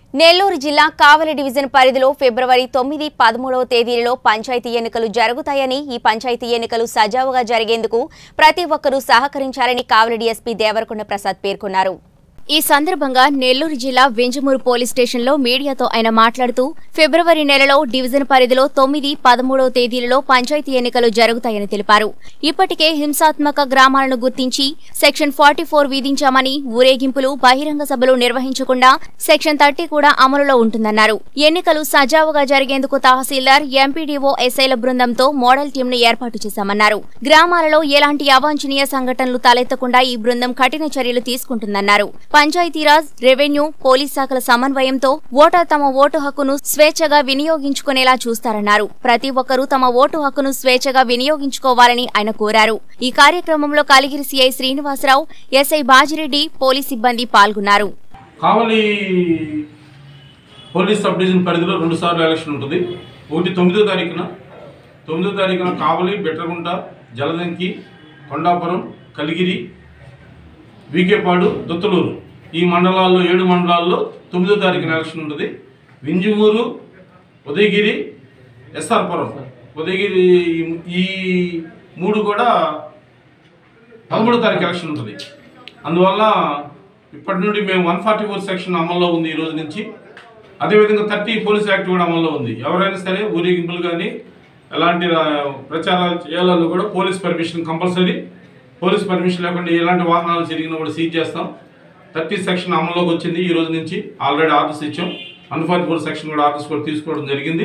నెల్లూరు జిల్లా కావలి డివిజన్ పరిధిలో ఫిబ్రవరి తొమ్మిది పదమూడవ తేదీలలో పంచాయతీ ఎన్నికలు జరుగుతాయని ఈ పంచాయతీ ఎన్నికలు సజావుగా జరిగేందుకు ప్రతి ఒక్కరూ సహకరించాలని కావలి డీఎస్పీ దేవరకొండ ప్రసాద్ పేర్కొన్నారు ఈ సందర్భంగా నెల్లూరు జిల్లా వెంజమూరు పోలీస్ స్టేషన్లో మీడియాతో ఆయన మాట్లాడుతూ ఫిబ్రవరి నెలలో డివిజన్ పరిధిలో తొమ్మిది పదమూడవ తేదీలలో పంచాయతీ ఎన్నికలు జరుగుతాయని తెలిపారు ఇప్పటికే హింసాత్మక గ్రామాలను గుర్తించి సెక్షన్ ఫార్టీ ఫోర్ విధించామని ఊరేగింపులు బహిరంగ సభలు నిర్వహించకుండా సెక్షన్ థర్టీ కూడా అమలులో ఉంటుందన్నారు ఎన్నికలు సజావుగా జరిగేందుకు తహసీల్దార్ ఎంపీడీఓ ఎస్ఐల బృందంతో మోడల్ టీంను ఏర్పాటు చేశామన్నారు గ్రామాలలో ఎలాంటి అవాంఛనీయ సంఘటనలు తలెత్తకుండా ఈ బృందం కఠిన చర్యలు తీసుకుంటుందన్నారు పంచాయతీరాజ్ రెవెన్యూ పోలీస్ శాఖల సమన్వయంతో ఓటర్ తమ ఓటు హక్కును స్వేచ్ఛగా వినియోగించుకునేలా చూస్తారన్నారు ప్రతి ఒక్కరూ తమ ఓటు హక్కును స్వేచ్ఛగా వినియోగించుకోవాలని ఆయన కోరారు ఈ కార్యక్రమంలో Kaligiri CI Srinivasarao SI Bajireddy police సిబ్బంది పాల్గొన్నారు కావలి పోలీస్ సబ్ డివిజన్ పరిధిలో రెండు సార్లు ఎలక్షన్ ఉంటుంది ఒకటి తొమ్మిదో తారీఖున తొమ్మిదో తారీఖున కావలి బెట్రగుంట జలదంకి కొండాపురం కలిగిరి వీకేపాడు దొత్తలూరు ఈ మండలాల్లో ఏడు మండలాల్లో తొమ్మిదో తారీఖున ఎలక్షన్ ఉంటుంది వింజమూరు ఉదయగిరి ఎస్ఆర్పురం ఉదయగిరి ఈ- ఈ మూడు కూడా పదమూడో తారీఖు ఎలక్షన్ ఉంటుంది అందువల్ల ఇప్పటి నుండి మేము వన్ ఫార్టీ ఫోర్ సెక్షన్ అమల్లో ఉంది ఈ రోజు నుంచి అదేవిధంగా థర్టీ పోలీస్ యాక్ట్ కూడా అమల్లో ఉంది ఎవరైనా సరే ఊరేగింపులు కానీ ఎలాంటి ఆ, ప్రచారాలు చేయాలన్నా కూడా police permission compulsory police permission లేకుండా ఎలాంటి వాహనాలు జరిగినా కూడా సీజ్ చేస్తాం థర్టీ సెక్షన్ అమల్లోకి వచ్చింది ఈ రోజు నుంచి ఆల్రెడీ ఆర్డర్స్ ఇచ్చాం వన్ ఫార్టీ ఫోర్ సెక్షన్ కూడా ఆర్డర్స్ కూడా తీసుకోవడం జరిగింది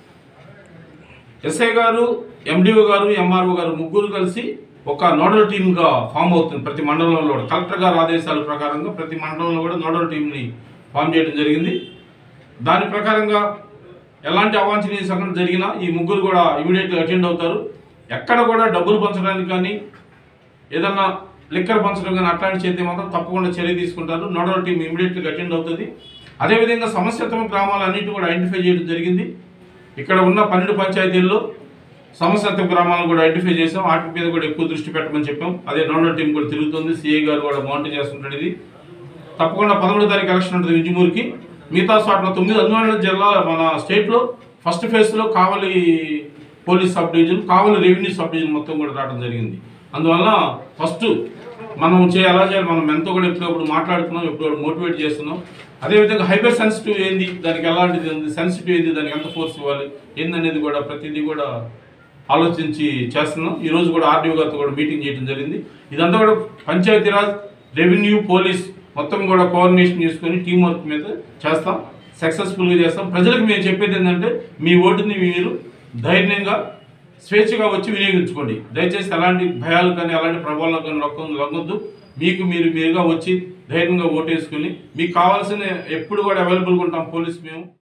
ఎస్ఐ గారు ఎండిఓ గారు ఎంఆర్ఓ గారు ముగ్గురు కలిసి ఒక నోడల్ టీమ్గా ఫామ్ అవుతుంది ప్రతి మండలంలో కూడా కలెక్టర్ గారి ఆదేశాల ప్రకారంగా ప్రతి మండలంలో కూడా నోడల్ టీంని ఫామ్ చేయడం జరిగింది దాని ప్రకారంగా ఎలాంటి అవాంఛనీయ సంఘటన జరిగినా ఈ ముగ్గురు కూడా ఇమీడియట్గా అటెండ్ అవుతారు ఎక్కడ కూడా డబ్బులు పంచడానికి కానీ ఏదన్నా లిక్కర్ పంచడం కానీ అట్లాంటి చేస్తే మాత్రం తప్పకుండా చర్య తీసుకుంటారు నోడల్ టీం ఇమీడియట్గా అటెండ్ అవుతుంది అదేవిధంగా సమస్యాత్మక గ్రామాలన్నింటినీ కూడా ఐడెంటిఫై చేయడం జరిగింది ఇక్కడ ఉన్న పన్నెండు పంచాయతీల్లో సమస్యాత్మక గ్రామాలను కూడా ఐడెంటిఫై చేసాం వాటి మీద కూడా ఎక్కువ దృష్టి పెట్టమని చెప్పాం అదే నోడల్ టీం కూడా తిరుగుతుంది సిఐ గారు కూడా మానిటర్ చేస్తుంటాడు ఇది తప్పకుండా పదమూడో తారీఖు ఎలక్షన్ ఉంటుంది వింజమూరుకి మిగతా చోట్ల తొమ్మిది అందువల్ల జిల్లా మన స్టేట్లో ఫస్ట్ ఫేజ్లో Kavali police sub division Kavali revenue sub division మొత్తం కూడా రావడం జరిగింది అందువల్ల ఫస్ట్ మనం చే ఎలా చేయాలి మనం ఎంతో కూడా ఎప్పుడప్పుడు మాట్లాడుతున్నాం ఎప్పుడు మోటివేట్ చేస్తున్నాం అదేవిధంగా హైపర్ సెన్సిటివ్ ఏంది దానికి ఎలాంటిది ఉంది సెన్సిటివ్ ఏంది దానికి ఎంత ఫోర్స్ ఇవ్వాలి ఏందనేది కూడా ప్రతిదీ కూడా ఆలోచించి చేస్తున్నాం ఈ రోజు కూడా ఆర్డీఓ గారితో కూడా మీటింగ్ చేయడం జరిగింది ఇదంతా కూడా పంచాయతీరాజ్ రెవెన్యూ పోలీస్ మొత్తం కూడా కోఆర్డినేషన్ చేసుకొని టీం వర్క్ మీద చేస్తాం సక్సెస్ఫుల్గా చేస్తాం ప్రజలకు మేము చెప్పేది ఏంటంటే మీ ఓటుని మీరు ధైర్యంగా స్వేచ్ఛగా వచ్చి వినియోగించుకోండి దయచేసి ఎలాంటి భయాలు కానీ ఎలాంటి ప్రభావాలు కానీ లొక్క లొంగొద్దు మీకు మీరు మీరుగా వచ్చి ధైర్యంగా ఓటేసుకుని మీకు కావాల్సిన ఎప్పుడు కూడా అవైలబుల్గా ఉంటాం పోలీస్ మేము